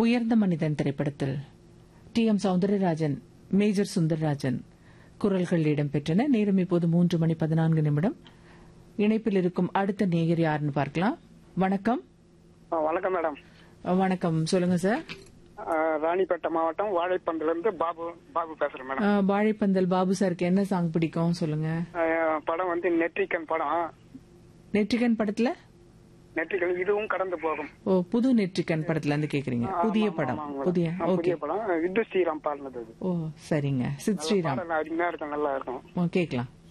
உயர்ந்த மனிதன் திரைப்படத்தில் T M Soundararajan major Sundararajan குரல்கள் இடம்பெற்றன நேரம் இப்போது மூன்று மணி பதினான்கு நிமிடம் இணைப்பில் இருக்கும் அடுத்த நேயர் யாருன்னு பார்க்கலாம் வணக்கம் ஆ, வணக்கம் மேடம் அஹ், வணக்கம் சொல்லுங்க சார் ஆ, ராணிப்பேட்டை மாவட்டம் வாழைப்பந்துல இருந்து பாபு பாபு பேசுறேன் மேடம் அஹ், வாழைப்பந்தல் பாபு சாருக்கு என்ன சாங் பிடிக்கும் சொல்லுங்க ஆ, படம் வந்து நெற்றிக்கன் படம் நெற்றிகன் படத்துல நெற்றிக்கன் இதுவும் கடந்து போகும் ஓ புது நெற்றிக்கன் படத்துல இருந்து கேக்குறீங்க ஆமா, புதிய ஆமா, படம் ஆமா, புதிய ஆ, ஓகே புதிய படம் வித்து ஸ்ரீராம் பாடினது அது ஓ சரிங்க சித் ஸ்ரீராம் பாடல் அருமையா இருக்கும் நல்லா இருக்கும் ஓ, கேக்கலாம்